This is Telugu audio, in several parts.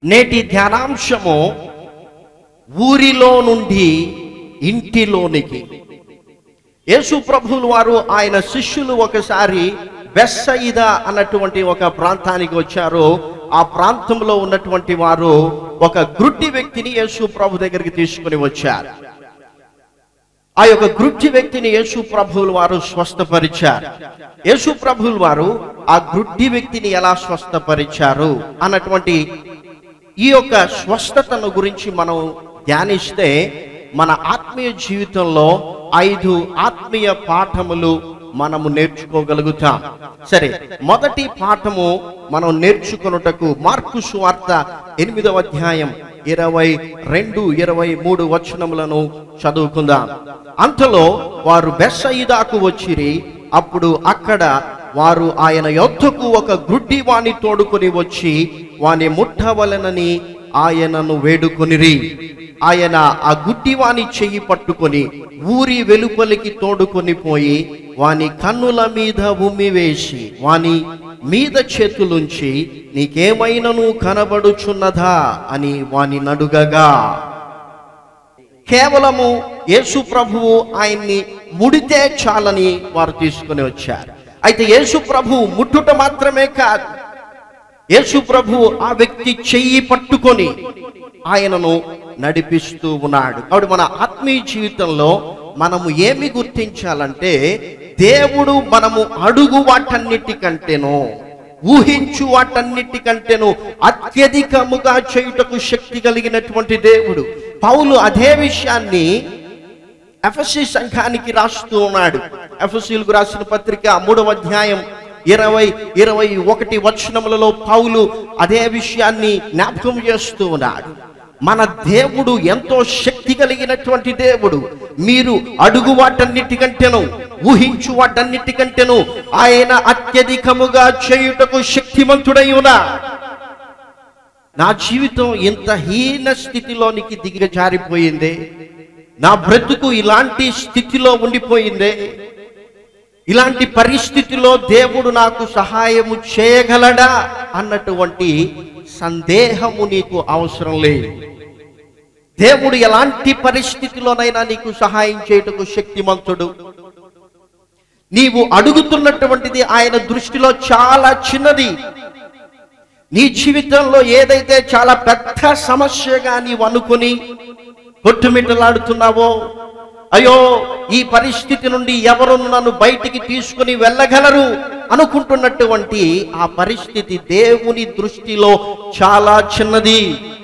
నేటి ధ్యానాంశము ఊరిలో నుండి ఇంటిలోనికి యేసు ప్రభువులు వారు ఆయన శిష్యులు ఒకసారి బెస్సయిద అన్నటువంటి ఒక ప్రాంతానికి వచ్చారు ఆ ప్రాంతంలో ఉన్నటువంటి వారు ఒక గ్రుడ్డి వ్యక్తిని యేసు ప్రభు దగ్గరికి తీసుకుని వచ్చారు ఆ యొక్క గ్రుడ్డి వ్యక్తిని యేసు ప్రభువులు వారు స్వస్థపరిచారు యేసు ప్రభువులు వారు ఆ గ్రుడ్డి వ్యక్తిని ఎలా స్వస్థపరిచారు అన్నటువంటి ఈ యొక్క స్వస్థతను గురించి మనం ధ్యానిస్తే మన ఆత్మీయ జీవితంలో ఐదు ఆత్మీయ పాఠములు మనము నేర్చుకోగలుగుతాం సరే మొదటి పాఠము మనం నేర్చుకొనుటకు మార్కు సువార్త ఎనిమిదవ అధ్యాయం ఇరవై రెండు ఇరవై మూడు వచనములను చదువుకుందాం అంతలో వారు బెస్సయిదాకు వచ్చిరి అప్పుడు అక్కడ వారు ఆయన యొద్దకు ఒక గుడ్డి వాణి తోడుకొని వచ్చి వాని ముట్టవలనని ఆయనను వేడుకొనిరి ఆయన ఆ గుడ్డివాని చెయ్యి పట్టుకొని ఊరి వెలుపలికి తోడుకొని పోయి వాని కన్నుల మీద ఉమ్మి వేసి వాని మీద చేతులుంచి నీకేమైనను కనబడుచున్నదా అని వాని నడుగగా కేవలము యేసు ప్రభువు ఆయన్ని ముడితే చాలని వారు తీసుకుని వచ్చారు అయితే యేసు ప్రభువు ముట్టుట మాత్రమే కాదు యేసు ప్రభువు ఆ వ్యక్తి చెయ్యి పట్టుకొని ఆయనను నడిపిస్తూ ఉన్నాడు కాబట్టి మన ఆత్మీయ జీవితంలో మనము ఏమి గుర్తించాలంటే దేవుడు మనము అడుగు వాటన్నిటికంటేనో ఊహించు వాటన్నిటికంటేనో అత్యధికముగా చేయుటకు శక్తి కలిగినటువంటి దేవుడు పౌలు అదే విషయాన్ని ఎఫ్ఎస్సి సంఘానికి రాస్తూ ఉన్నాడు ఎఫ్ఎస్సీలకు రాసిన పత్రిక మూడవ అధ్యాయం ఇరవై ఇరవై ఒకటి వచనములలో పౌలు అదే విషయాన్ని జ్ఞాపకం చేస్తూ ఉన్నాడు మన దేవుడు ఎంతో శక్తి కలిగినటువంటి దేవుడు మీరు అడుగు వాటన్నిటికంటేను ఊహించు వాటన్నిటికంటేను ఆయన అత్యధికముగా చేయుటకు శక్తిమంతుడై ఉన్నా నా జీవితం ఇంత హీన స్థితిలోనికి దిగజారిపోయింది నా బ్రతుకు ఇలాంటి స్థితిలో ఉండిపోయిందే ఇలాంటి పరిస్థితిలో దేవుడు నాకు సహాయము చేయగలడా అన్నటువంటి సందేహము నీకు అవసరం లేదు దేవుడు ఎలాంటి పరిస్థితిలోనైనా నీకు సహాయం చేయుటకు శక్తిమంతుడు నీవు అడుగుతున్నటువంటిది ఆయన దృష్టిలో చాలా చిన్నది నీ జీవితంలో ఏదైతే చాలా పెద్ద సమస్యగా నీవు అనుకుని కొట్టుమిట్టలాడుతున్నావో అయ్యో ఈ పరిస్థితి నుండి ఎవరు నన్ను బయటికి తీసుకుని వెళ్ళగలరు అనుకుంటున్నటువంటి ఆ పరిస్థితి దేవుని దృష్టిలో చాలా చిన్నది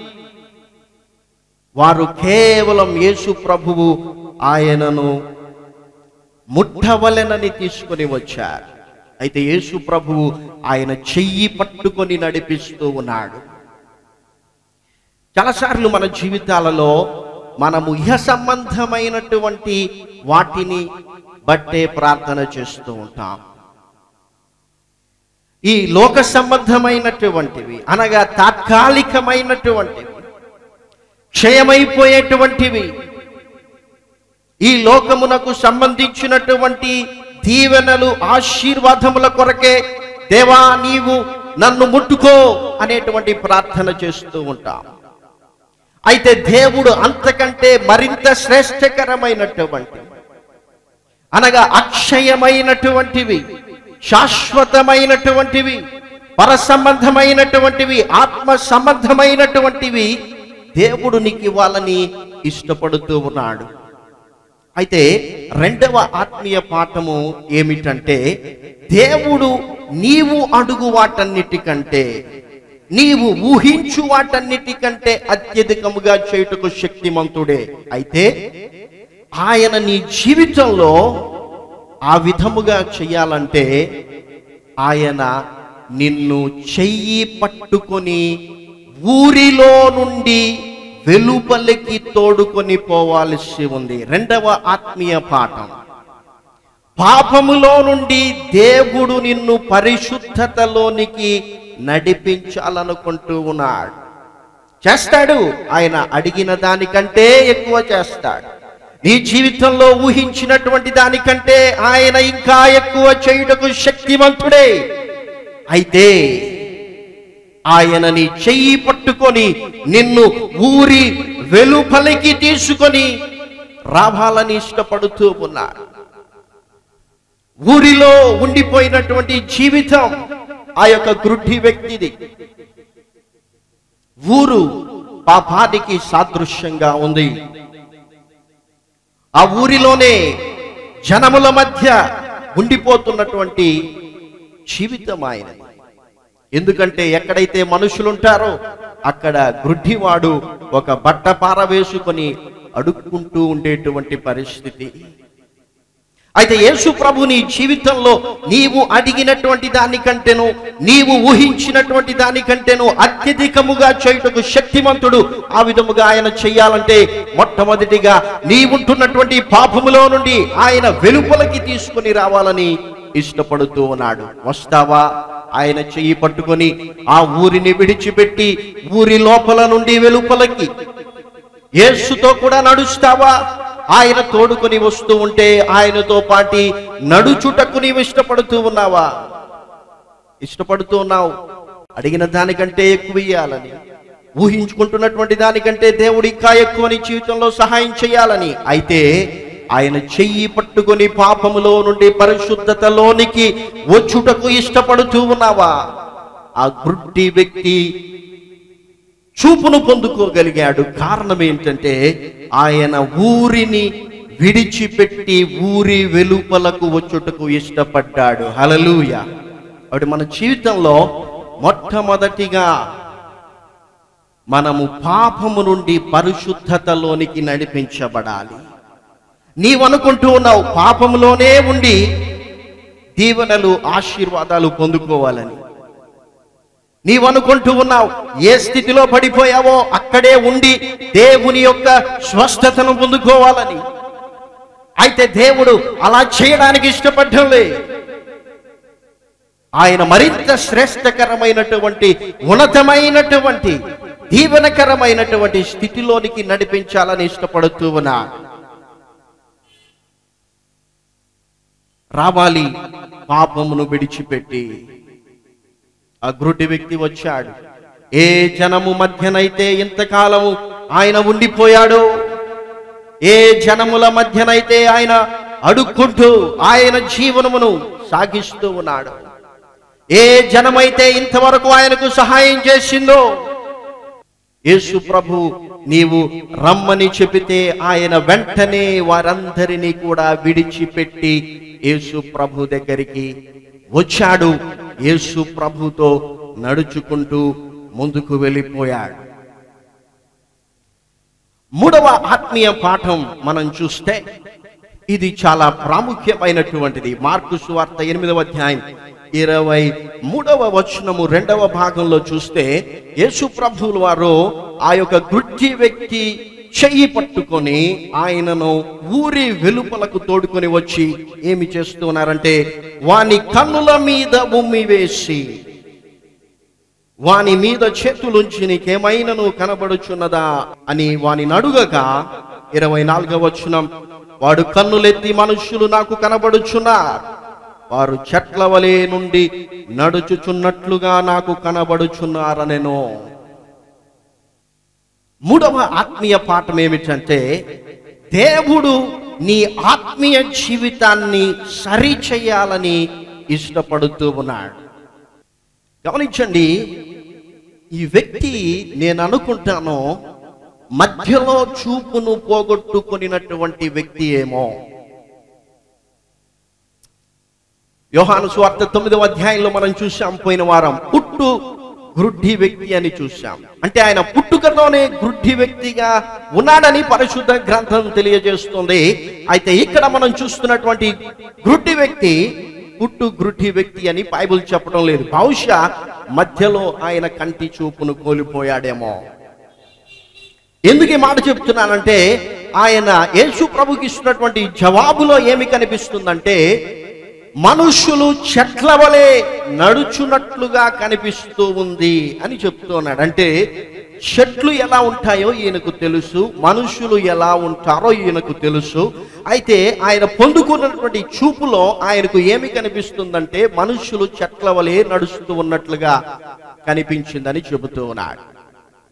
వారు కేవలం యేసు ప్రభువు ఆయనను ముట్టవలెనని తీసుకొని వచ్చారు అయితే యేసు ప్రభువు ఆయన చెయ్యి పట్టుకొని నడిపిస్తూ ఉన్నాడు చాలాసార్లు మన జీవితాలలో మనము ఇహ సంబంధమైనటువంటి వాటిని బట్టే ప్రార్థన చేస్తూ ఉంటాం ఈ లోక సంబంధమైనటువంటివి అనగా తాత్కాలికమైనటువంటివి క్షయమైపోయేటువంటివి ఈ లోకమునకు సంబంధించినటువంటి దీవెనలు ఆశీర్వాదముల కొరకే దేవా నీవు నన్ను ముట్టుకో అనేటువంటి ప్రార్థన చేస్తూ ఉంటాం అయితే దేవుడు అంతకంటే మరింత శ్రేష్టకరమైనటువంటి అనగా అక్షయమైనటువంటివి శాశ్వతమైనటువంటివి పర సంబంధమైనటువంటివి ఆత్మ సంబంధమైనటువంటివి దేవుడు నీకు ఇవ్వాలని ఇష్టపడుతూ ఉన్నాడు అయితే రెండవ ఆత్మీయ పాఠము ఏమిటంటే దేవుడు నీవు అడుగు వాటన్నిటికంటే నీవు ఊహించు వాటన్నిటికంటే అత్యధికముగా చేయుటకు శక్తిమంతుడే అయితే ఆయన నీ జీవితంలో ఆ విధముగా చేయాలంటే ఆయన నిన్ను చెయ్యి పట్టుకొని ఊరిలో నుండి వెలుపలికి తోడుకొని పోవాల్సి ఉంది రెండవ ఆత్మీయ పాఠం పాపములో నుండి దేవుడు నిన్ను పరిశుద్ధతలోనికి నడిపించాలనుకుంటూ ఉన్నాడు చేస్తాడు ఆయన అడిగిన దానికంటే ఎక్కువ చేస్తాడు నీ జీవితంలో ఊహించినటువంటి దానికంటే ఆయన ఇంకా ఎక్కువ చేయుటకు శక్తివంతుడే అయితే ఆయన నీ చెయ్యి పట్టు పట్టుకొని నిన్ను ఊరి వెలుపలికి తీసుకొని రావాలని ఇష్టపడుతూ ఉన్నాడు ఊరిలో ఉండిపోయినటువంటి జీవితం ఆ యొక్క గ్రుడ్డి వ్యక్తిది ఊరు పాపానికి సాదృశ్యంగా ఉంది ఆ ఊరిలోనే జనముల మధ్య ఉండిపోతున్నటువంటి జీవితం ఆయనది ఎందుకంటే ఎక్కడైతే మనుషులుంటారో అక్కడ గ్రుడ్డివాడు ఒక బట్ట పారవేసుకొని అడుక్కుంటూ ఉండేటువంటి పరిస్థితి అయితే యేసు ప్రభు నీ జీవితంలో నీవు అడిగినటువంటి దానికంటేను నీవు ఊహించినటువంటి దానికంటేను అత్యధికముగా చేయుటకు శక్తిమంతుడు ఆ విధముగా ఆయన చెయ్యాలంటే మొట్టమొదటిగా నీవుంటున్నటువంటి పాపములో నుండి ఆయన వెలుపలకి తీసుకొని రావాలని ఇష్టపడుతూ ఉన్నాడు వస్తావా ఆయన చెయ్యి పట్టుకొని ఆ ఊరిని విడిచిపెట్టి ఊరి లోపల నుండి వెలుపలకి యేసుతో కూడా నడుస్తావా ఆయన తోడుకొని వస్తూ ఉంటే ఆయనతో పాటి నడుచుటకు నీవు ఇష్టపడుతూ ఉన్నావా ఇష్టపడుతూ ఉన్నావు అడిగిన దానికంటే ఎక్కువ ఇయ్యాలని ఊహించుకుంటున్నటువంటి దానికంటే దేవుడు ఇంకా ఎక్కువ నీ జీవితంలో సహాయం చేయాలని అయితే ఆయన చెయ్యి పట్టుకొని పాపములో నుండి పరిశుద్ధతలోనికి వచ్చుటకు ఇష్టపడుతూ ఉన్నావా ఆ గుడ్డి వ్యక్తి చూపును పొందుకోగలిగాడు కారణం ఏంటంటే ఆయన ఊరిని విడిచిపెట్టి ఊరి వెలుపలకు వచ్చుటకు ఇష్టపడ్డాడు హలలుయ అప్పుడు మన జీవితంలో మొట్టమొదటిగా మనము పాపము నుండి పరిశుద్ధతలోనికి నడిపించబడాలి నీవనుకుంటూ ఉన్నావు పాపములోనే ఉండి దీవెనలు ఆశీర్వాదాలు పొందుకోవాలని నీవనుకుంటూ ఉన్నావు ఏ స్థితిలో పడిపోయావో అక్కడే ఉండి దేవుని యొక్క స్వస్థతను పొందుకోవాలని అయితే దేవుడు అలా చేయడానికి ఇష్టపడ్డం లే ఆయన మరింత శ్రేష్టకరమైనటువంటి ఉన్నతమైనటువంటి దీవెనకరమైనటువంటి స్థితిలోనికి నడిపించాలని ఇష్టపడుతూ ఉన్నా రావాలి పాపమును విడిచిపెట్టి ఆ గ్రుడ్డి వ్యక్తి వచ్చాడు ఏ జనము మధ్యనైతే ఇంతకాలము ఆయన ఉండిపోయాడో ఏ జనముల మధ్యనైతే ఆయన అడుక్కుంటూ ఆయన జీవనమును సాగిస్తూ ఉన్నాడు ఏ జనమైతే ఇంతవరకు ఆయనకు సహాయం చేసిందో యేసు ప్రభు నీవు రమ్మని చెబితే ఆయన వెంటనే వారందరినీ కూడా విడిచిపెట్టి యేసు ప్రభు దగ్గరికి వచ్చాడు యేసు ప్రభుతో నడుచుకుంటూ ముందుకు వెళ్ళిపోయాడు మూడవ ఆత్మీయ పాఠం మనం చూస్తే ఇది చాలా ప్రాముఖ్యమైనటువంటిది మార్కు సువార్త ఎనిమిదవ అధ్యాయం ఇరవై మూడవ వచనము రెండవ భాగంలో చూస్తే యేసు ప్రభువుల వారు ఆ యొక్క గుడ్డి వ్యక్తి చెయ్యి పట్టుకొని ఆయనను ఊరి వెలుపలకు తోడుకొని వచ్చి ఏమి చేస్తున్నారంటే వాని కన్నుల మీద ఉమ్మి వేసి వాని మీద చేతులుంచి నీకేమైనను కనబడుచున్నదా అని వాని అడుగగా ఇరవై నాలుగవ వచనం వాడు కన్నులెత్తి మనుష్యులు నాకు కనబడుచున్నా వారు చెట్ల వలె నుండి నడుచుచున్నట్లుగా నాకు కనబడుచున్నారనెను మూడవ ఆత్మీయ పాఠం ఏమిటంటే దేవుడు నీ ఆత్మీయ జీవితాన్ని సరిచేయాలని ఇష్టపడుతూ ఉన్నాడు గమనించండి ఈ వ్యక్తి నేను అనుకుంటాను మధ్యలో చూపును పోగొట్టుకునినటువంటి వ్యక్తి ఏమో యోహాను స్వార్థ తొమ్మిదవ అధ్యాయంలో మనం చూసాం పోయిన వారం పుట్టు గ్రుడ్డి వ్యక్తి అని చూసాం అంటే ఆయన పుట్టుకతోనే గ్రుడ్డి వ్యక్తిగా ఉన్నాడని పరిశుద్ధ గ్రంథం తెలియజేస్తుంది అయితే ఇక్కడ మనం చూస్తున్నటువంటి గ్రుడ్డి వ్యక్తి పుట్టు గ్రుడ్డి వ్యక్తి అని బైబుల్ చెప్పడం లేదు బహుశా మధ్యలో ఆయన కంటి చూపును కోల్పోయాడేమో ఎందుకు ఈ మాట చెప్తున్నానంటే ఆయన యేసు ప్రభుకి ఇస్తున్నటువంటి జవాబులో ఏమి కనిపిస్తుందంటే మనుషులు చెట్ల వలె నడుచున్నట్లుగా కనిపిస్తూ ఉంది అని చెప్తున్నాడు అంటే చెట్లు ఎలా ఉంటాయో ఈయనకు తెలుసు మనుషులు ఎలా ఉంటారో ఈయనకు తెలుసు అయితే ఆయన పొందుకున్నటువంటి చూపులో ఆయనకు ఏమి కనిపిస్తుందంటే మనుషులు చెట్ల వలె నడుస్తూ ఉన్నట్లుగా కనిపించిందని చెబుతూ ఉన్నాడు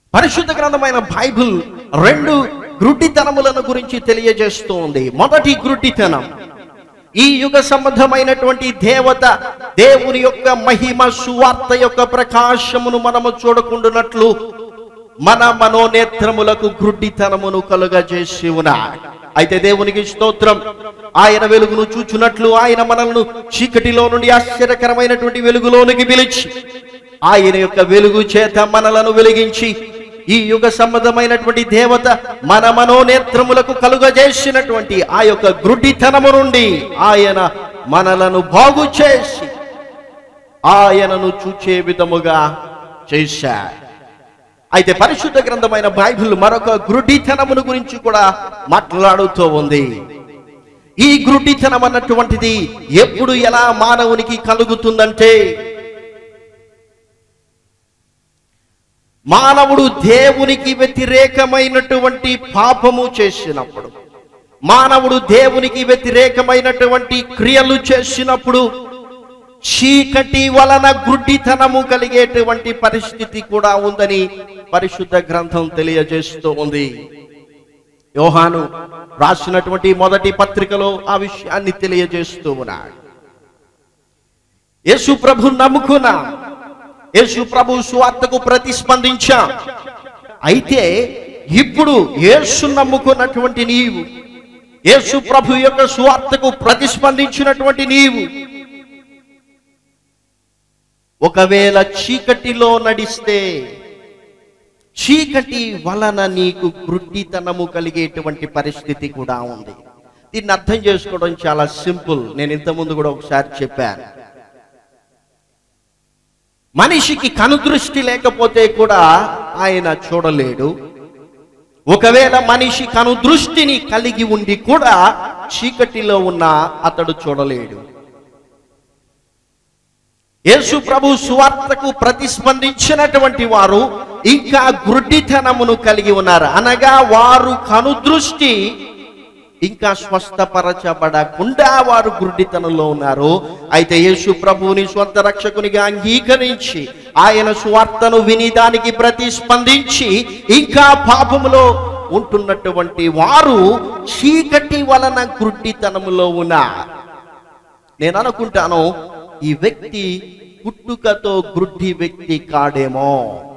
పరిశుద్ధ గ్రంథమైన బైబిల్ రెండు గ్రుడ్డితనములను గురించి తెలియజేస్తూ ఉంది మొదటి గ్రుడ్డితనం ఈ యుగ సంబంధమైనటువంటి దేవత దేవుని యొక్క మహిమ సువార్త యొక్క ప్రకాశమును మనము చూడకుండానట్లు మన మనోనేత్రములకు గ్రుడ్డితనమును కలుగజేసి ఉన్నాడు అయితే దేవునికి స్తోత్రం ఆయన వెలుగును చూచున్నట్లు ఆయన మనల్ని చీకటిలో నుండి ఆశ్చర్యకరమైనటువంటి వెలుగులోనికి పిలిచి ఆయన యొక్క వెలుగు చేత మనలను వెలిగించి ఈ యుగ సంబంధమైనటువంటి దేవత మన మనోనేత్రములకు కలుగజేసినటువంటి ఆ యొక్క గ్రుడ్డితనము నుండి ఆయన మనలను బాగు చేసి ఆయనను చూచే విధముగా చేశాడు అయితే పరిశుద్ధ గ్రంథమైన బైబిల్ మరొక గ్రుడ్డితనమును గురించి కూడా మాట్లాడుతూ ఉంది ఈ గ్రుడ్డితనం అన్నటువంటిది ఎప్పుడు ఎలా మానవునికి కలుగుతుందంటే మానవుడు దేవునికి వ్యతిరేకమైనటువంటి పాపము చేసినప్పుడు మానవుడు దేవునికి వ్యతిరేకమైనటువంటి క్రియలు చేసినప్పుడు చీకటి వలన గుడ్డితనము కలిగేటువంటి పరిస్థితి కూడా ఉందని పరిశుద్ధ గ్రంథం తెలియజేస్తూ ఉంది యోహాను రాసినటువంటి మొదటి పత్రికలో ఆ విషయాన్ని తెలియజేస్తూ ఉన్నాడు యేసు ప్రభు నమ్ముకున్నా యేసు ప్రభు సువార్తకు ప్రతిస్పందించాం అయితే ఇప్పుడు యేసు నమ్ముకున్నటువంటి నీవు యేసు ప్రభు యొక్క సువార్తకు ప్రతిస్పందించినటువంటి నీవు ఒకవేళ చీకటిలో నడిస్తే చీకటి వలన నీకు గృడ్డితనము కలిగేటువంటి పరిస్థితి కూడా ఉంది దీన్ని అర్థం చేసుకోవడం చాలా సింపుల్ నేను ఇంతకుముందు కూడా ఒకసారి చెప్పాను మనిషికి కనుదృష్టి లేకపోతే కూడా ఆయన చూడలేడు ఒకవేళ మనిషి కనుదృష్టిని కలిగి ఉండి కూడా చీకటిలో ఉన్న అతడు చూడలేడు యేసు ప్రభు సువార్తకు ప్రతిస్పందించినటువంటి వారు ఇంకా గుడ్డితనమును కలిగి ఉన్నారు అనగా వారు కనుదృష్టి ఇంకా స్వస్థపరచబడకుండా వారు గుడ్డితనంలో ఉన్నారు అయితే యేసు ప్రభువుని స్వంత రక్షకునిగా అంగీకరించి ఆయన సువార్తను విని దానికి ప్రతిస్పందించి ఇంకా పాపములో ఉంటున్నటువంటి వారు చీకటి వలన గుడ్డితనములో ఉన్నారు నేను అనుకుంటాను ఈ వ్యక్తి పుట్టుకతో గ్రుడ్డి వ్యక్తి కాడేమో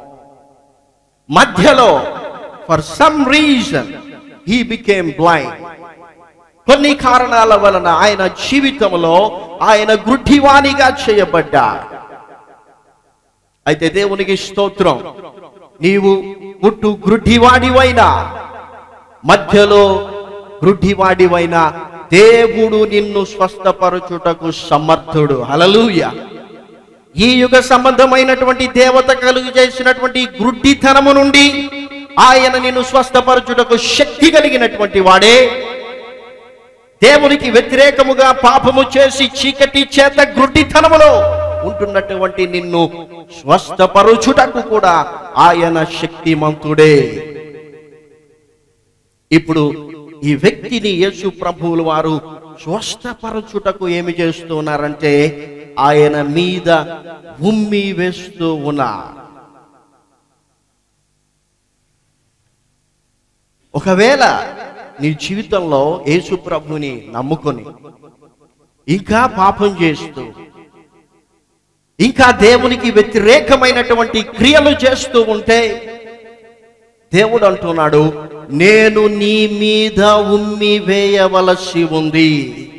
మధ్యలో for some reason he became blind కొన్ని కారణాల వలన ఆయన జీవితంలో ఆయన గుడ్డివాణిగా చేయబడ్డా అయితే దేవునికి స్తోత్రం నీవు పుట్టు గ్రుడ్డివాడివైనా మధ్యలో గ్రుడ్డివాడివైనా దేవుడు నిన్ను స్వస్థపరచుటకు సమర్థుడు హలలుయ ఈ యుగ సంబంధమైనటువంటి దేవత కలుగు చేసినటువంటి గ్రుడ్డితనము నుండి ఆయన నిన్ను స్వస్థపరచుటకు శక్తి కలిగినటువంటి వాడే దేవునికి వ్యతిరేకముగా పాపము చేసి చీకటి చేత గ్రుడ్డితనములో ఉంటున్నటువంటి నిన్ను స్వస్థపరుచుటకు కూడా ఆయన శక్తిమంతుడే ఇప్పుడు ఈ వ్యక్తిని యేసు ప్రభువులు వారు స్వస్థపరచుటకు ఏమి చేస్తున్నారంటే ఆయన మీద ఉమ్మి వేస్తూ ఉన్నారు ఒకవేళ నీ జీవితంలో యేసు ప్రభుని నమ్ముకొని ఇంకా పాపం చేస్తూ ఇంకా దేవునికి వ్యతిరేకమైనటువంటి క్రియలు చేస్తూ ఉంటే దేవుడు అంటున్నాడు నేను నీ మీద ఉమ్మి వేయవలసి ఉంది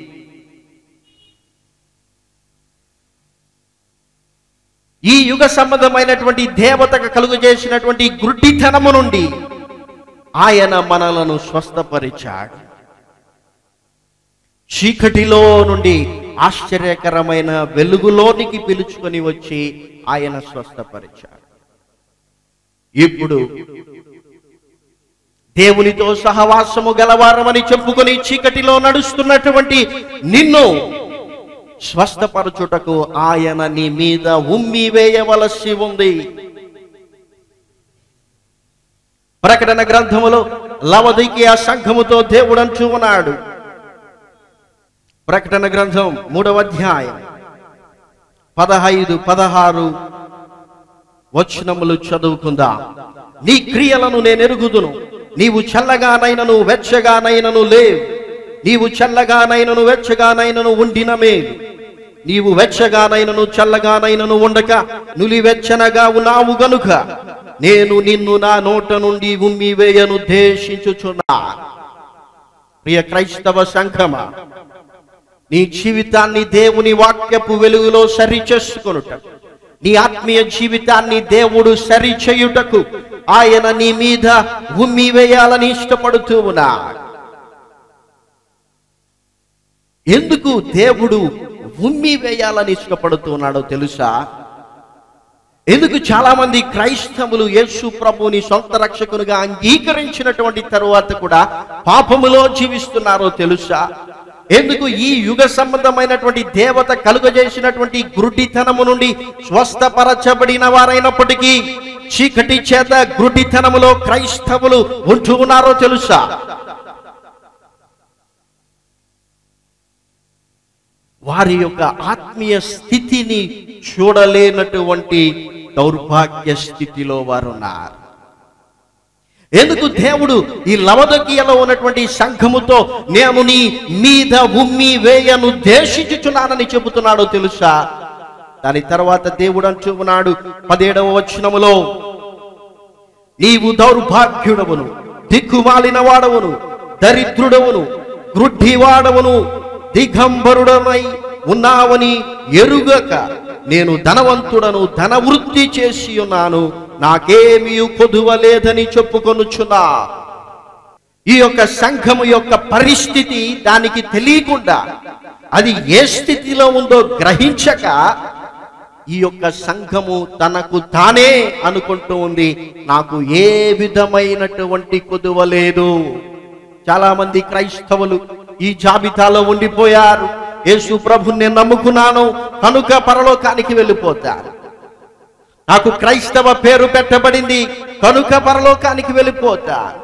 ఈ యుగ సంబంధమైనటువంటి దేవతకు కలుగు చేసినటువంటి గుడ్డితనము నుండి ఆయన మనలను స్వస్థపరిచాడు చీకటిలో నుండి ఆశ్చర్యకరమైన వెలుగులోనికి పిలుచుకొని వచ్చి ఆయన స్వస్థపరిచాడు ఇప్పుడు దేవునితో సహవాసము గలవారమని చెప్పుకొని చీకటిలో నడుస్తున్నటువంటి నిన్ను స్వస్థపరచుటకు ఆయన నీ మీద ఉమ్మి వేయవలసి ఉంది ప్రకటన గ్రంథములో లవదికి ఆ సంఘముతో దేవుడు అంటూ ఉన్నాడు ప్రకటన గ్రంథం మూడవ అధ్యాయం పదహైదు పదహారు వచనములు చదువుకుందాం నీ క్రియలను నేను ఎరుగుదును నీవు చల్లగానైనను వెచ్చగానైనను లేవు నీవు చల్లగానైనను వెచ్చగానైనను ఉండిన మేలు నీవు వెచ్చగానైనను చల్లగానైనను ఉండక నులివెచ్చనగా ఉన్నావు గనుక నేను నిన్ను నా నోట నుండి ఉమ్మి వేయను ఉద్దేశించుచున్నా ప్రియ క్రైస్తవ సంఘమా నీ జీవితాన్ని దేవుని వాక్యపు వెలుగులో సరి చేసుకొనుట నీ ఆత్మీయ జీవితాన్ని దేవుడు సరి చేయుటకు ఆయన నీ మీద ఉమ్మి వేయాలని ఇష్టపడుతూ ఉన్నాడు ఎందుకు దేవుడు ఉమ్మి వేయాలని ఇష్టపడుతున్నాడో తెలుసా ఎందుకు చాలా మంది క్రైస్తవులు యేసు ప్రభుని సొంత రక్షకునిగా అంగీకరించినటువంటి తరువాత కూడా పాపములో జీవిస్తున్నారో తెలుసా ఎందుకు ఈ యుగ సంబంధమైనటువంటి దేవత కలుగజేసినటువంటి గురుడితనము నుండి స్వస్థపరచబడిన వారైనప్పటికీ చీకటి చేత గురుడితనములో క్రైస్తవులు ఉంటూ ఉన్నారో తెలుసా వారి యొక్క ఆత్మీయ స్థితిని చూడలేనటువంటి దౌర్భాగ్య స్థితిలో వారు ఉన్నారు ఎందుకు దేవుడు ఈ లవదకీయలో ఉన్నటువంటి సంఘముతో నేను నీ మీద ఉమ్మి వేయను ఉద్దేశించుచున్నానని చెబుతున్నాడో తెలుసా దాని తర్వాత దేవుడు అంటూ ఉన్నాడు పదేడవ వచనములో నీవు దౌర్భాగ్యుడవును దిక్కుమాలిన వాడవును దరిద్రుడవును గ్రుడ్డివాడవును దిగంబరుడనై ఉన్నావని ఎరుగక నేను ధనవంతుడను ధన వృద్ధి చేసి ఉన్నాను నాకేమీ కొదువ లేదని చెప్పుకొనుచున్నా ఈ యొక్క సంఘము యొక్క పరిస్థితి దానికి తెలియకుండా అది ఏ స్థితిలో ఉందో గ్రహించక ఈ యొక్క సంఘము తనకు తానే అనుకుంటూ ఉంది నాకు ఏ విధమైనటువంటి కొదువ లేదు చాలా మంది క్రైస్తవులు ఈ జాబితాలో ఉండిపోయారు యేసు ప్రభు నేను నమ్ముకున్నాను కనుక పరలోకానికి వెళ్ళిపోతారు నాకు క్రైస్తవ పేరు పెట్టబడింది కనుక పరలోకానికి వెళ్ళిపోతారు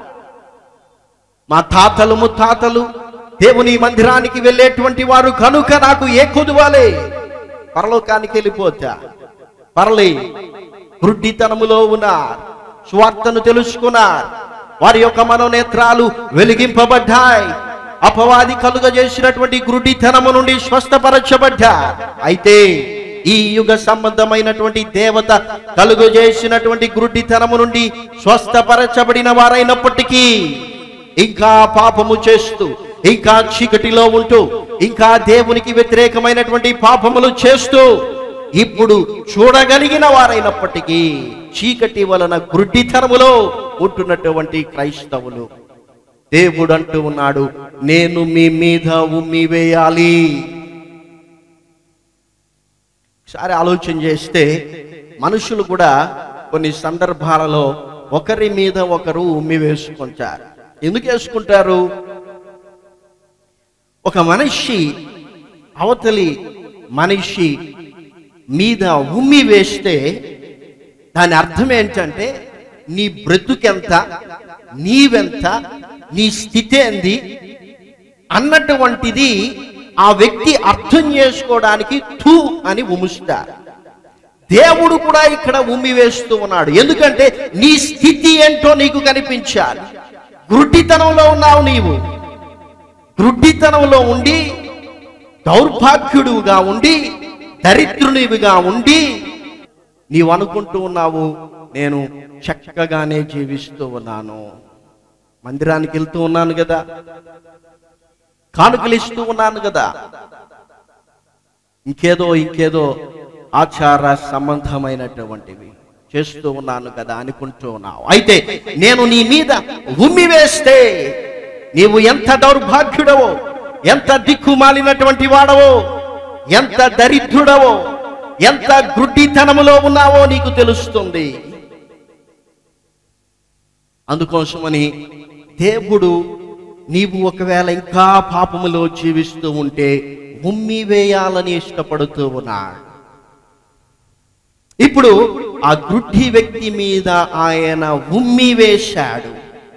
మా తాతలు ముత్తాతలు దేవుని మందిరానికి వెళ్ళేటువంటి వారు కనుక నాకు ఏ కొదువాలే పరలోకానికి వెళ్ళిపోతా పరలే వృద్ధితనములో ఉన్నారు స్వార్థను తెలుసుకున్నారు వారి యొక్క మనోనేత్రాలు వెలిగింపబడ్డాయి అపవాది కలుగజేసినటువంటి గురుడితనము నుండి స్వస్థపరచబడ్డా అయితే ఈ యుగ సంబంధమైనటువంటి దేవత కలుగజేసినటువంటి గురుడితనము నుండి స్వస్థపరచబడిన వారైనప్పటికీ ఇంకా పాపము చేస్తూ ఇంకా చీకటిలో ఉంటూ ఇంకా దేవునికి వ్యతిరేకమైనటువంటి పాపములు చేస్తూ ఇప్పుడు చూడగలిగిన వారైనప్పటికీ చీకటి వలన గుడ్డితనములో ఉంటున్నటువంటి క్రైస్తవులు దేవుడు అంటూ ఉన్నాడు నేను మీ మీద ఉమ్మి వేయాలి ఒకసారి ఆలోచన చేస్తే మనుషులు కూడా కొన్ని సందర్భాలలో ఒకరి మీద ఒకరు ఉమ్మి వేసుకుంటారు ఎందుకు వేసుకుంటారు ఒక మనిషి అవతలి మనిషి మీద ఉమ్మి వేస్తే దాని అర్థం ఏంటంటే నీ బ్రతుకెంత నీవెంత నీ స్థితి ఏంది అన్నటువంటిది ఆ వ్యక్తి అర్థం చేసుకోవడానికి థూ అని ఉముస్తారు దేవుడు కూడా ఇక్కడ ఉమ్మి వేస్తూ ఉన్నాడు ఎందుకంటే నీ స్థితి ఏంటో నీకు కనిపించాలి గుడ్డితనంలో ఉన్నావు నీవు గుడ్డితనంలో ఉండి దౌర్భాగ్యుడుగా ఉండి దరిద్రునివిగా ఉండి నీవు అనుకుంటూ ఉన్నావు నేను చక్కగానే జీవిస్తూ ఉన్నాను మందిరానికి వెళ్తూ ఉన్నాను కదా కానుకలు ఇస్తూ ఉన్నాను కదా ఇంకేదో ఇంకేదో ఆచార సంబంధమైనటువంటివి చేస్తూ ఉన్నాను కదా అనుకుంటూ ఉన్నావు అయితే నేను నీ మీద ఉమ్మి వేస్తే నీవు ఎంత దౌర్భాగ్యుడవో ఎంత దిక్కుమాలినటువంటి వాడవో ఎంత దరిద్రుడవో ఎంత గుడ్డితనములో ఉన్నావో నీకు తెలుస్తుంది అందుకోసమని దేవుడు నీవు ఒకవేళ ఇంకా పాపములో జీవిస్తూ ఉంటే ఉమ్మి వేయాలని ఇష్టపడుతూ ఉన్నాడు ఇప్పుడు ఆ గుడ్డి వ్యక్తి మీద ఆయన ఉమ్మి వేశాడు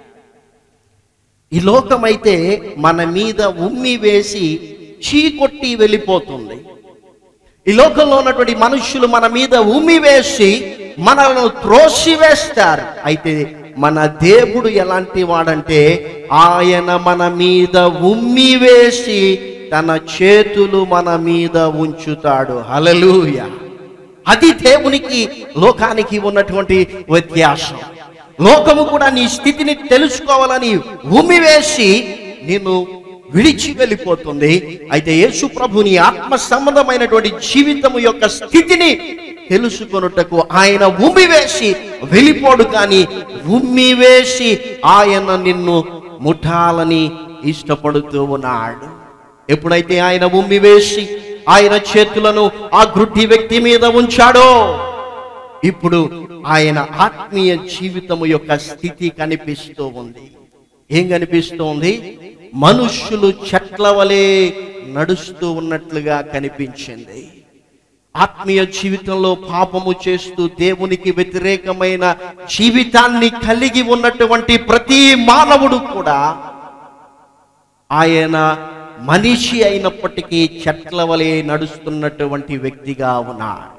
ఈ లోకమైతే మన మీద ఉమ్మి వేసి చీకొట్టి వెళ్ళిపోతుంది ఈ లోకంలో ఉన్నటువంటి మనుష్యులు మన మీద ఉమ్మి వేసి మనలను త్రోసివేస్తారు అయితే మన దేవుడు ఎలాంటి వాడంటే ఆయన మన మీద ఉమ్మి వేసి తన చేతులు మన మీద ఉంచుతాడు హలలుయ అది దేవునికి లోకానికి ఉన్నటువంటి వ్యత్యాసం లోకము కూడా నీ స్థితిని తెలుసుకోవాలని ఉమ్మివేసి నిన్ను విడిచి వెళ్ళిపోతుంది అయితే యేసు ప్రభు నీ ఆత్మ సంబంధమైనటువంటి జీవితము యొక్క స్థితిని తెలుసుకొనుటకు ఆయన ఉమ్మి వేసి వెళ్ళిపోడు కానీ ఉమ్మి వేసి ఆయన నిన్ను ముఠాలని ఇష్టపడుతూ ఉన్నాడు ఎప్పుడైతే ఆయన ఉమ్మి వేసి ఆయన చేతులను ఆ గ్రుడ్డి వ్యక్తి మీద ఉంచాడో ఇప్పుడు ఆయన ఆత్మీయ జీవితము యొక్క స్థితి కనిపిస్తూ ఉంది ఏం కనిపిస్తోంది మనుష్యులు చెట్ల వలె నడుస్తూ ఉన్నట్లుగా కనిపించింది ఆత్మీయ జీవితంలో పాపము చేస్తూ దేవునికి వ్యతిరేకమైన జీవితాన్ని కలిగి ఉన్నటువంటి ప్రతి మానవుడు కూడా ఆయన మనిషి అయినప్పటికీ చెట్ల వలె నడుస్తున్నటువంటి వ్యక్తిగా ఉన్నాడు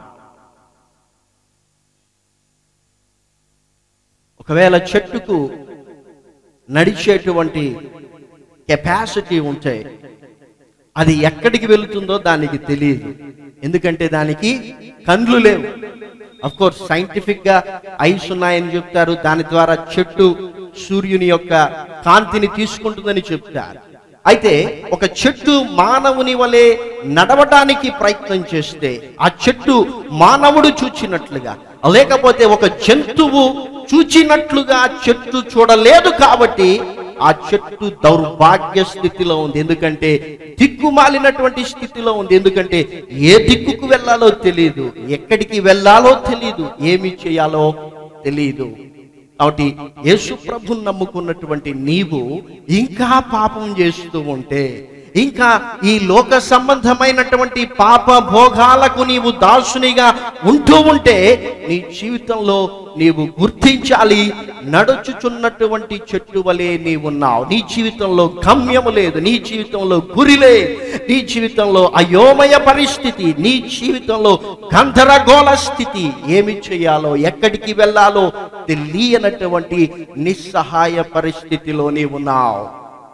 ఒకవేళ చెట్టుకు నడిచేటువంటి కెపాసిటీ ఉంటే అది ఎక్కడికి వెళుతుందో దానికి తెలియదు ఎందుకంటే దానికి కండ్లు లేవు అఫ్ కోర్స్ సైంటిఫిక్ గా ఐస్ ఉన్నాయని చెప్తారు దాని ద్వారా చెట్టు సూర్యుని యొక్క కాంతిని తీసుకుంటుందని చెప్తారు అయితే ఒక చెట్టు మానవుని వలె నడవటానికి ప్రయత్నం చేస్తే ఆ చెట్టు మానవుడు చూచినట్లుగా లేకపోతే ఒక జంతువు చూచినట్లుగా ఆ చెట్టు చూడలేదు కాబట్టి ఆ చెట్టు దౌర్భాగ్య స్థితిలో ఉంది ఎందుకంటే దిక్కుమాలినటువంటి స్థితిలో ఉంది ఎందుకంటే ఏ దిక్కుకు వెళ్ళాలో తెలియదు ఎక్కడికి వెళ్ళాలో తెలియదు ఏమి చేయాలో తెలియదు కాబట్టి యేసు ప్రభుని నమ్ముకున్నటువంటి నీవు ఇంకా పాపం చేస్తూ ఉంటే ఇంకా ఈ లోక సంబంధమైనటువంటి పాప భోగాలకు నీవు దాసునిగా ఉంటూ ఉంటే నీ జీవితంలో నీవు గుర్తించాలి నడుచుచున్నటువంటి చెట్టు వలె నీవున్నావు నీ జీవితంలో గమ్యము లేదు నీ జీవితంలో గురి లేదు నీ జీవితంలో అయోమయ పరిస్థితి నీ జీవితంలో గందరగోళ స్థితి ఏమి చేయాలో ఎక్కడికి వెళ్ళాలో తెలియనటువంటి నిస్సహాయ పరిస్థితిలో నీవున్నావు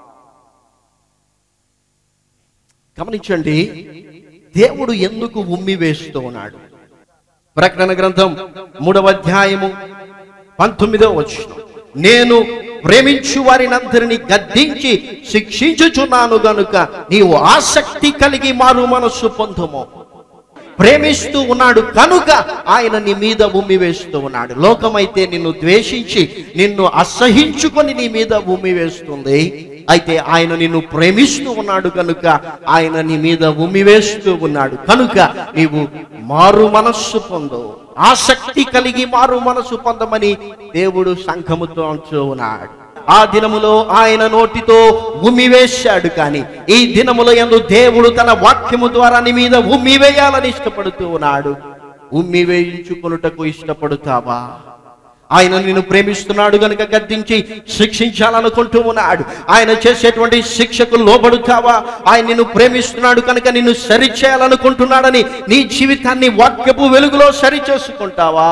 గమనించండి దేవుడు ఎందుకు ఉమ్మి వేస్తూ ఉన్నాడు ప్రకటన గ్రంథం మూడవ అధ్యాయము పంతొమ్మిదవ వచ్చిన నేను ప్రేమించు వారినందరినీ గద్దించి శిక్షించుచున్నాను గనుక నీవు ఆసక్తి కలిగి మారు మనస్సు పొందుము ప్రేమిస్తూ ఉన్నాడు కనుక ఆయన నీ మీద ఉమ్మి వేస్తూ ఉన్నాడు లోకమైతే నిన్ను ద్వేషించి నిన్ను అసహించుకొని నీ మీద ఉమ్మి వేస్తుంది అయితే ఆయన నిన్ను ప్రేమిస్తూ ఉన్నాడు కనుక ఆయన నీ మీద ఉమ్మి వేస్తూ ఉన్నాడు కనుక నీవు మారు మనస్సు పొందు ఆసక్తి కలిగి మారు మనస్సు పొందమని దేవుడు సంఘముతో అంటూ ఉన్నాడు ఆ దినములో ఆయన నోటితో ఉమ్మి వేశాడు కానీ ఈ దినములో ఎందు దేవుడు తన వాక్యము ద్వారా నీ మీద ఉమ్మి వేయాలని ఇష్టపడుతూ ఉన్నాడు ఉమ్మి వేయించుకొనుటకు ఇష్టపడుతావా ఆయన నిన్ను ప్రేమిస్తున్నాడు గనుక గద్దించి శిక్షించాలనుకుంటూ ఉన్నాడు ఆయన చేసేటువంటి శిక్షకు లోబడుతావా ఆయన నిన్ను ప్రేమిస్తున్నాడు కనుక నిన్ను సరిచేయాలనుకుంటున్నాడని నీ జీవితాన్ని వాక్యపు వెలుగులో సరిచేసుకుంటావా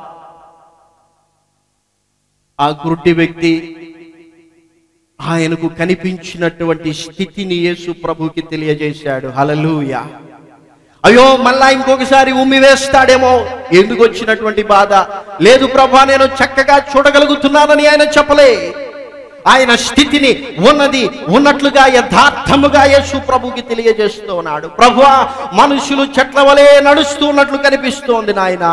ఆ గుడ్డి వ్యక్తి ఆయనకు కనిపించినటువంటి స్థితిని యేసు ప్రభుకి తెలియజేశాడు హలలుయ అయ్యో మళ్ళా ఇంకొకసారి ఉమ్మి వేస్తాడేమో ఎందుకు వచ్చినటువంటి బాధ లేదు ప్రభా నేను చక్కగా చూడగలుగుతున్నానని ఆయన చెప్పలే ఆయన స్థితిని ఉన్నది ఉన్నట్లుగా యథార్థముగా యేసు ప్రభుకి తెలియజేస్తూ ఉన్నాడు ప్రభు మనుషులు చెట్ల వలె నడుస్తూ ఉన్నట్లు కనిపిస్తోంది నాయనా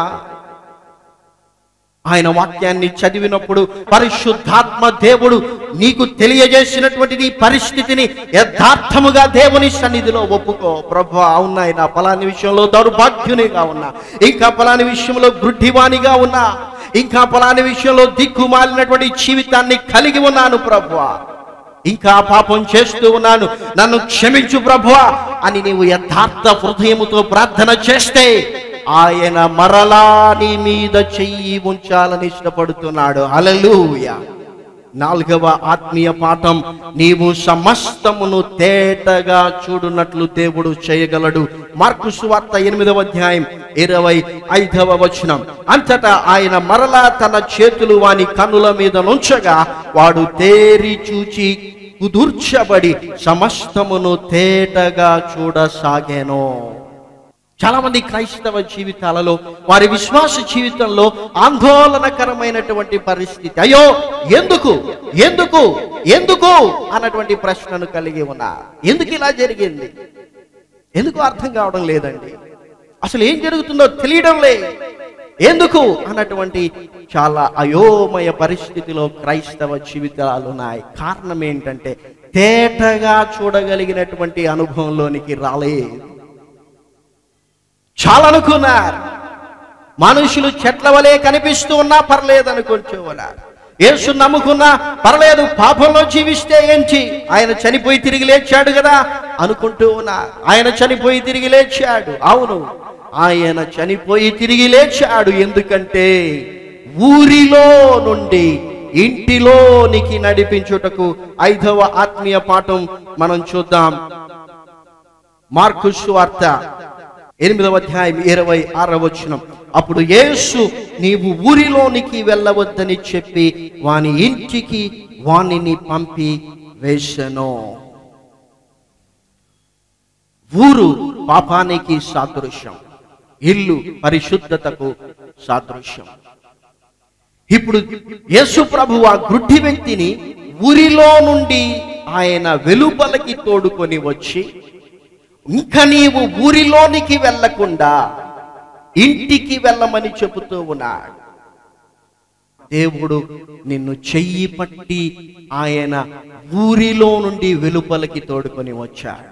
ఆయన వాక్యాన్ని చదివినప్పుడు పరిశుద్ధాత్మ దేవుడు నీకు తెలియజేసినటువంటి నీ పరిస్థితిని యథార్థముగా దేవుని సన్నిధిలో ఒప్పుకో ప్రభు అవునాయన పలాని విషయంలో దౌర్భాగ్యునిగా ఉన్నా ఇంకా పలాని విషయంలో గుడ్డివానిగా ఉన్నా ఇంకా పలాని విషయంలో దిక్కుమాలినటువంటి జీవితాన్ని కలిగి ఉన్నాను ప్రభు ఇంకా పాపం చేస్తూ ఉన్నాను నన్ను క్షమించు ప్రభువా అని నీవు యథార్థ హృదయముతో ప్రార్థన చేస్తే ఆయన మరలా నీ మీద చెయ్యి ఉంచాలని ఇష్టపడుతున్నాడు అలలుయ నాలుగవ ఆత్మీయ పాఠం నీవు సమస్తమును తేటగా చూడునట్లు దేవుడు చేయగలడు మార్కు సువార్త ఎనిమిదవ అధ్యాయం ఇరవై ఐదవ వచనం అంతటా ఆయన మరలా తన చేతులు వాని కన్నుల మీద నుంచగా వాడు తేరి చూచి కుదుర్చబడి సమస్తమును తేటగా చూడసాగాను చాలా మంది క్రైస్తవ జీవితాలలో వారి విశ్వాస జీవితంలో ఆందోళనకరమైనటువంటి పరిస్థితి అయ్యో ఎందుకు ఎందుకు ఎందుకు అన్నటువంటి ప్రశ్నను కలిగి ఉన్నారు ఎందుకు ఇలా జరిగింది ఎందుకు అర్థం కావడం లేదండి అసలు ఏం జరుగుతుందో తెలియడం లే ఎందుకు అన్నటువంటి చాలా అయోమయ పరిస్థితిలో క్రైస్తవ జీవితాలు ఉన్నాయి కారణం ఏంటంటే తేటగా చూడగలిగినటువంటి అనుభవంలోనికి రాలేదు చాలా అనుకున్నారు మనుషులు చెట్ల వలె కనిపిస్తూ ఉన్నా పర్లేదు అనుకుంటున్నారు యేసు నమ్ముకున్నా పర్లేదు పాపంలో జీవిస్తే ఏంటి ఆయన చనిపోయి తిరిగి లేచాడు కదా అనుకుంటూ ఉన్నారు ఆయన చనిపోయి తిరిగి లేచాడు అవును ఆయన చనిపోయి తిరిగి లేచాడు ఎందుకంటే ఊరిలో నుండి ఇంటిలోనికి నడిపించుటకు ఐదవ ఆత్మీయ పాఠం మనం చూద్దాం మార్కు సువార్త ఎనిమిదవ అధ్యాయం ఇరవై ఆరవ వచనం అప్పుడు యేసు నీవు ఊరిలోనికి వెళ్ళవద్దని చెప్పి వాని ఇంటికి వానిని పంపి వేసెను ఊరు పాపానికి సాదృశ్యం ఇల్లు పరిశుద్ధతకు సాదృశ్యం ఇప్పుడు యేసు ప్రభు ఆ గుడ్డి వ్యక్తిని ఊరిలో నుండి ఆయన వెలుపలకి తోడుకొని వచ్చి ఇంకా నీవు ఊరిలోనికి వెళ్ళకుండా ఇంటికి వెళ్ళమని చెబుతూ ఉన్నాడు దేవుడు నిన్ను చెయ్యి పట్టి ఆయన ఊరిలో నుండి వెలుపలకి తోడుకొని వచ్చాడు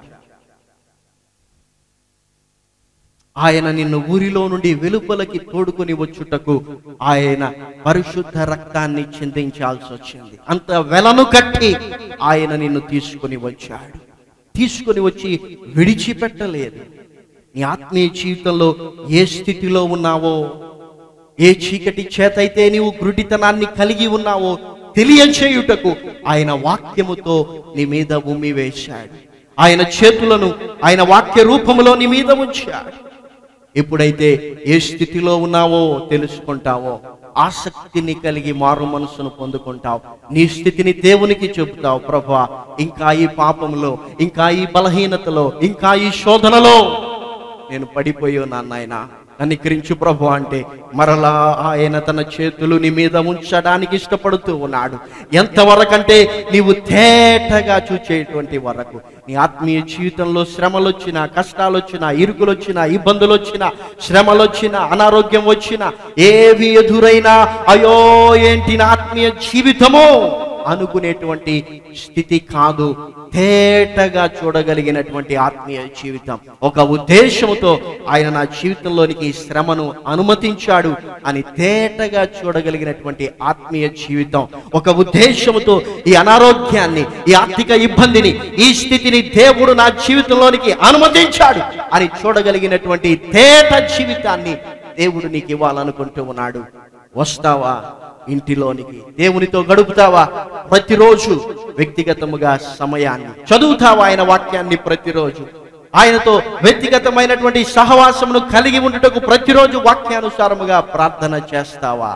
ఆయన నిన్ను ఊరిలో నుండి వెలుపలకి తోడుకొని వచ్చుటకు ఆయన పరిశుద్ధ రక్తాన్ని చిందించాల్సి వచ్చింది అంత వెలను కట్టి ఆయన నిన్ను తీసుకొని వచ్చాడు తీసుకొని వచ్చి విడిచిపెట్టలేదు నీ ఆత్మీయ జీవితంలో ఏ స్థితిలో ఉన్నావో ఏ చీకటి చేతైతే నీవు గురుడితనాన్ని కలిగి ఉన్నావో తెలియచేయుటకు ఆయన వాక్యముతో నీ మీద ఉమ్మి వేశాడు ఆయన చేతులను ఆయన వాక్య రూపములో నీ మీద ఉంచాడు ఎప్పుడైతే ఏ స్థితిలో ఉన్నావో తెలుసుకుంటావో ఆసక్తిని కలిగి మారు మనసును పొందుకుంటావు నీ స్థితిని దేవునికి చెబుతావు ప్రభా ఇంకా ఈ పాపంలో ఇంకా ఈ బలహీనతలో ఇంకా ఈ శోధనలో నేను పడిపోయి ఉన్నాను నాయన కనికరించు ప్రభు అంటే మరలా ఆయన తన చేతులు నీ మీద ఉంచడానికి ఇష్టపడుతూ ఉన్నాడు ఎంతవరకంటే నీవు తేటగా చూచేటువంటి వరకు నీ ఆత్మీయ జీవితంలో శ్రమలు వచ్చినా కష్టాలు వచ్చినా ఇరుకులు వచ్చినా ఇబ్బందులు వచ్చినా శ్రమలు వచ్చినా అనారోగ్యం వచ్చినా ఏవి ఎదురైనా అయ్యో ఏంటి నా ఆత్మీయ జీవితమో అనుకునేటువంటి స్థితి కాదు తేటగా చూడగలిగినటువంటి ఆత్మీయ జీవితం ఒక ఉద్దేశంతో ఆయన నా జీవితంలోనికి ఈ శ్రమను అనుమతించాడు అని తేటగా చూడగలిగినటువంటి ఆత్మీయ జీవితం ఒక ఉద్దేశంతో ఈ అనారోగ్యాన్ని ఈ ఆర్థిక ఇబ్బందిని ఈ స్థితిని దేవుడు నా జీవితంలోనికి అనుమతించాడు అని చూడగలిగినటువంటి తేట జీవితాన్ని దేవుడు నీకు ఇవ్వాలనుకుంటూ ఉన్నాడు వస్తావా ఇంటిలోనికి దేవునితో గడుపుతావా ప్రతిరోజు వ్యక్తిగతముగా సమయాన్ని చదువుతావా ఆయన వాక్యాన్ని ప్రతిరోజు ఆయనతో వ్యక్తిగతమైనటువంటి సహవాసమును కలిగి ఉండుటకు ప్రతిరోజు వాక్యానుసారముగా ప్రార్థన చేస్తావా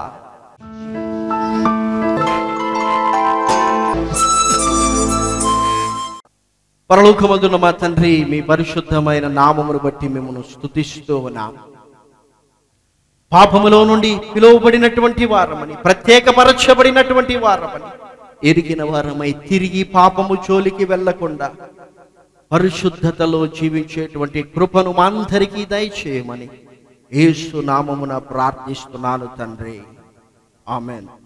పరలోకమందున్న మా తండ్రి మీ పరిశుద్ధమైన నామమును బట్టి మిమ్మల్ని స్తుతిస్తూ ఉన్నాం పాపములో నుండి పిలువబడినటువంటి వారమని ప్రత్యేకపరచబడినటువంటి వారమని ఎరిగిన వారమై తిరిగి పాపము జోలికి వెళ్లకుండా పరిశుద్ధతలో జీవించేటువంటి కృపను మా అందరికీ దయచేయమని యేసు నామమున ప్రార్థిస్తున్నాను తండ్రి ఆమెన్